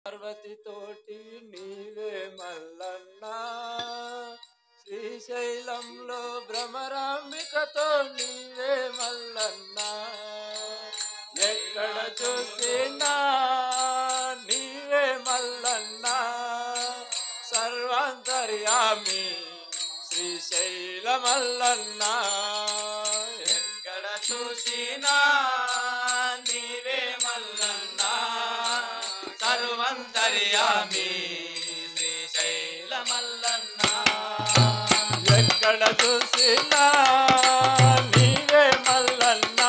పార్వతి తోటి నీవే మల్లన్నా శ్రీశైలంలో భ్రమరాంబికతో నీవే మల్లన్నా ఎక్కడ చూసినా నీవే మల్లన్నా సర్వాంతర్యామి శ్రీశైల మల్లన్నా ఎక్కడ చూసినా నీవే మల్లన్నా సర్వంతర్యామి శ్రీశైల మల్లన్నా ఎక్కడ చూసినా నీవే మల్లన్నా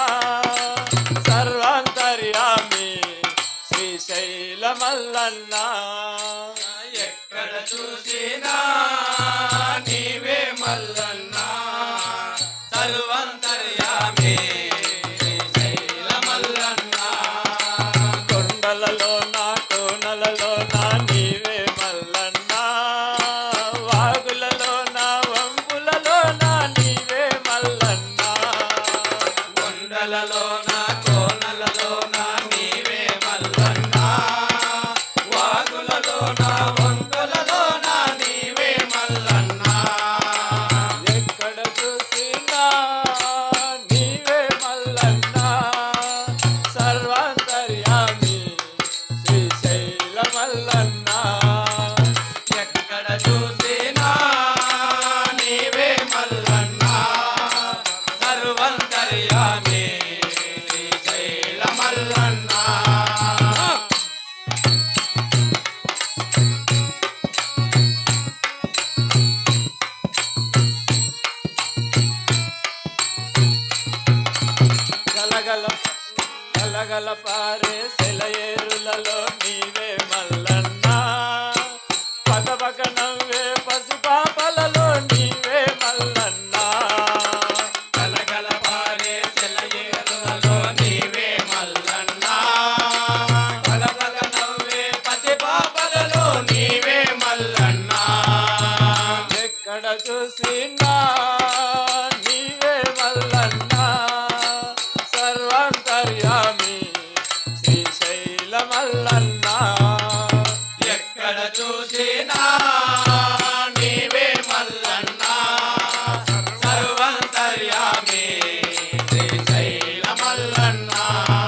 సర్వాంతర్యామి శ్రీశైల మల్లన్నా ఎక్కడ చూసినా నీవే మల్లన్నా సర్వంతర్యామి శ్రీశైల మల్లన్నా కొండలలో నా కోనలలో నా నీవే మల్లన్నా వాగులలో నా వంపులలో నా నీవే మల్లన్నా కొండలలో నా కోనలలో నా నీవే మల్లన్నా వాగులలో నా వంపులలో నా నీవే మల్లన్నా ఎక్కడ చూసినా నీవే మల్లన్నా సర్వాంతర్యామి శ్రీశైల మల్లన్నా ఎక్కడ చూసినా నీవే మల్లన్నా సర్వాంతర్యామి శ్రీశైల మల్లన్నా గలగల గలగల పారే సెలయేరులలో నీవే మల్లన్నా పగ పగ నవ్వే పసుపాపలలో నీవే మల్లన్నా గలగల పారే సెలయేరులలో నీవే మల్లన్నా పగ పగ నవ్వే పసిపాపలలో నీవే మల్లన్నా ఎక్కడ చూసినా నీవే మల్లన్నా సర్వాంతర్యామి శ్రీశైల మల్లన్నా ఎక్కడ చూసినా నీవే మల్లన్నా సర్వాంతర్యామి శ్రీశైల మల్లన్నా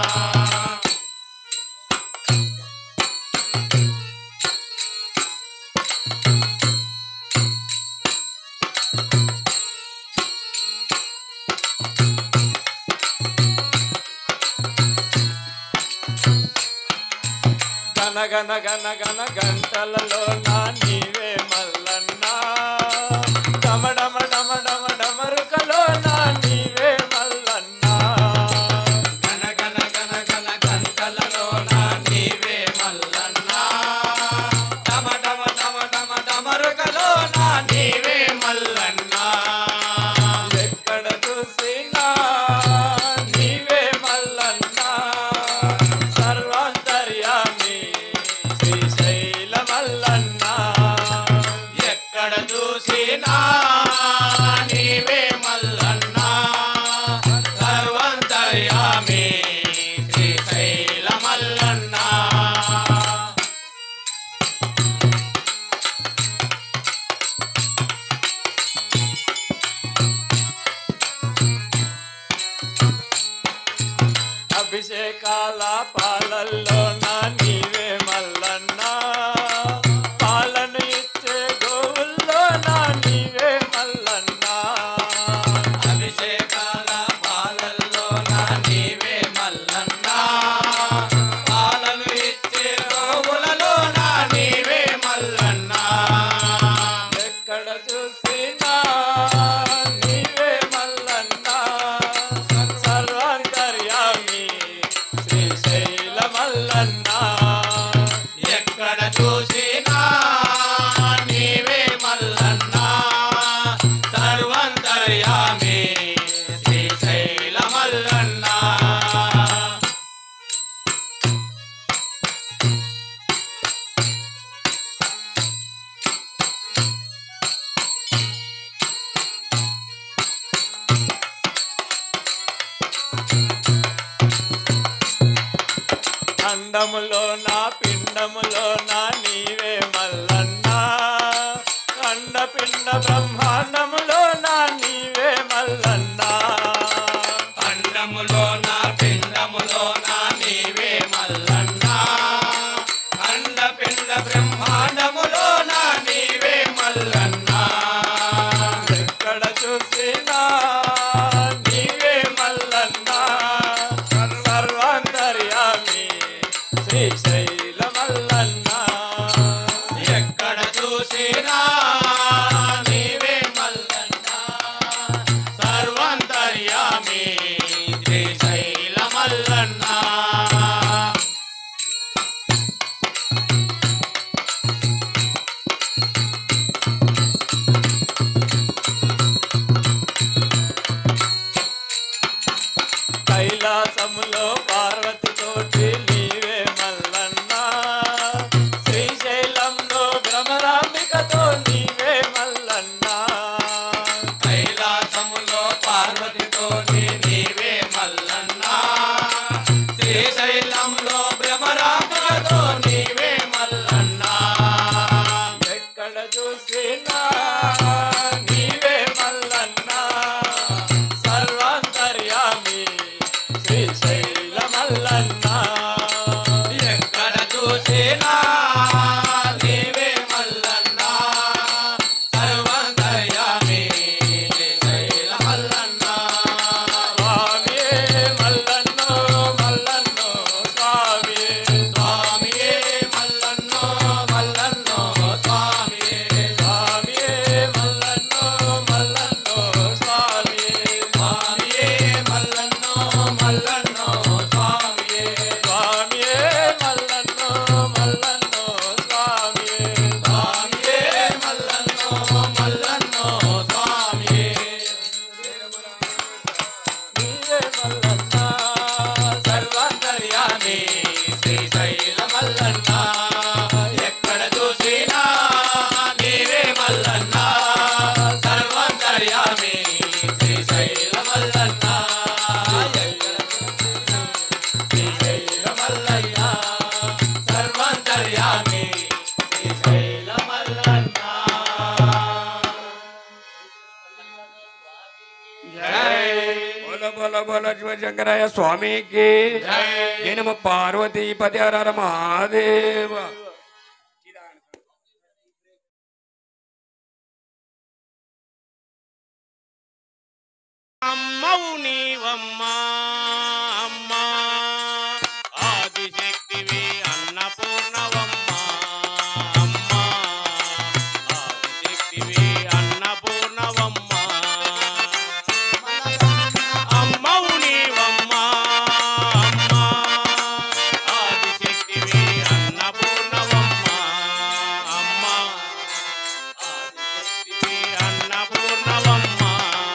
గన గన గన గన గంటలలో నా నీవే మల్లన్నా డమ డమ డమ డమ డమరుకలో నా నీవే మల్లన్నా గన గన గన గన గంటలలో నా నీవే మల్లన్నా డమ డమ డమ డమ డమరుకలో నా నీవే మల్లన్నా ఎక్కడ చూసినా నీవే మల్లన్నా సర్వాంతర్యామి శ్రీశైల మల్లన్నా ఎక్కడ చూసినా నీవే మల్లన్నా సర్వాంతర్యామి శ్రీశైల మల్లన్నా అభిషేకాల పాలల్లో నా నీవే మల్లన్నా పాలను ఇచ్చే గోవుల్లో నా నీవే మల్లన్నా అభిషేకాల పాలల్లో నా నీవే మల్లన్నా పాలను ఇచ్చే గోవులలో నా నీవే మల్లన్నా ఎక్కడ చూసినా నీవే మల్లన్నా సర్వాంతర్యామి శ్రీశైల మల్లన్నా అండములో నా పిండములో నా నీవే మల్లన్నా అండపిండ బ్రహ్మాండములో నా నీవే మల్లన్నా అండములో నా పిండములో నా నీవే మల్లన్నా అండపిండ బ్రహ్మాండములో నా నీవే మల్లన్నా ఎక్కడ చూసినా నీవే మల్లన్నా సర్వాంతర్యామి శ్రీశైల మల్లన్నా ఎక్కడ చూసినా నీవే మల్లన్నా సర్వాంతర్యామి శ్రీశైల మల్లన్నా కైలాసములో పార్వతి తోటి నీవే మల్లన్నా శ్రీశైలంలో భ్రమరాంబికతో నీవే మల్లన్నా కైలాసములో పార్వతితో నీవే మల్లన్నా శ్రీశైలంలో భ్రమరాంబతో నీవే మల్లన్నా ఎక్కడ చూసినా నీవే మల్లన్నా సర్వాంతర్యామి శ్రీశైల మల్లన్నా ఎక్కడ చూసినా నీవే మల్లన్నా సర్వంతర్యామి శ్రీశైల మల్లన్నా స్వామియే మల్లన్నో మల్లన్నో స్వామియే స్వామియే మల్లన్నో మల్లన్నో స్వామియే స్వామియే మల్లన్నో మల్లన్నో స్వామియే స్వామియే మల్లన్నో మల్లన్నో స్వామియే స్వామియే మల్లన్నో మల్లన్నో స్వామియే స్వామియే మల్లన్నో మల్లన్నో స్వామియే నీవే మల్లన్నా సర్వాంతర్యామి శ్రీశైల మల్లన్నా ఎక్కడ చూసినా నీవే మల్లన్నా సర్వాంతర్యామి శ్రీశైల మల్లన్నా ఎక్కడ చూసినా శ్రీశైల మల్లన్నా సర్వాంతర్యామి శ్రీశైల మల్లన్నా బోల బోల బోల శివశంకరయ్య స్వామికి జై. నేను పార్వతీ పతి హర మహాదేవ అమ్మవు నీవమ్మా అమ్మా ఆదిశక్తివి అన్నపూర్ణవమ్మా అమ్మా ఆదిశక్తివి అన్నపూర్ణవమ్మా అమ్మవు నీవమ్మా అమ్మా ఆదిశక్తివి అన్నపూర్ణవమ్మా అమ్మా ఆదిశక్తివి అన్నపూర్ణవమ్మా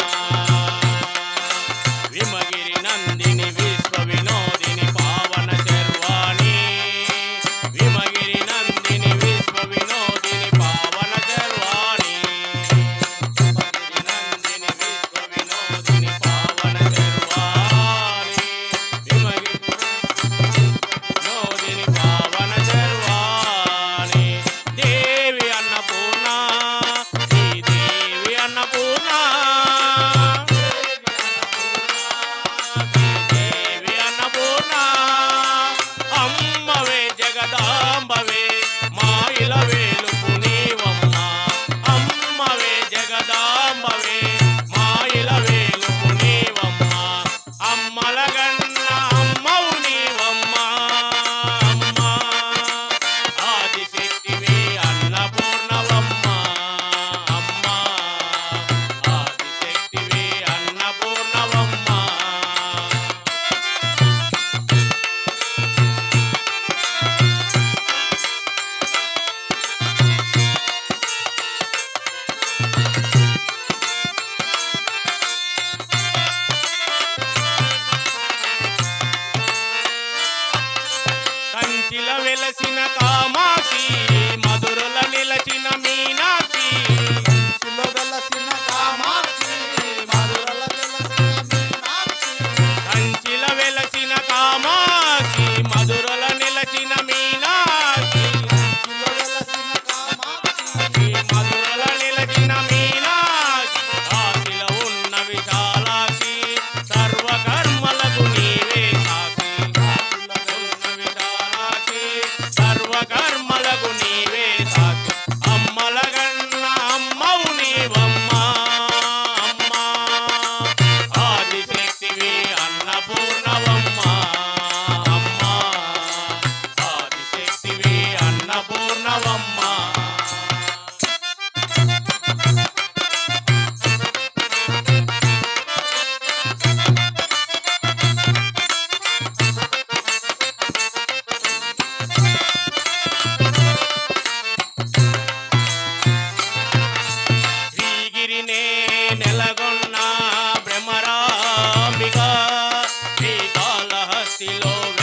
విమగిరి నందిని విశ్వ వినోదిని పావన శర్వాణి విమగిరి నందిని విశ్వ వినోదిని పావన శర్వాణి విమగిరి నందిని విశ్వ వినోదిని పావన శర్వాణి విమగిరి వినోదిని పావన శర్వాణి దేవి అన్నపూర్ణ శ్రీ దేవి అన్నపూర్ణ దేవి అన్నపూర్ణ అమ్మవే జగదాంబవే మాయిల వేలుపు నీవమ్మ అమ్మవే జగదాంబవే మాయిల వేలుపు నీవమ్మ అమ్మల గన్న అమ్మవు నీవమ్మ అమ్మ ఆదిశక్తివి అన్నపూర్ణవమ్మ అమ్మ ఆదిశక్తివి అన్నపూర్ణవమ్మ కంచిల వెలసిన కామాక్షి మధురల నిలచిన మీనాక్షి కంచిల వెలసిన కామాక్షి మధురల నిలచిన భక్తిలో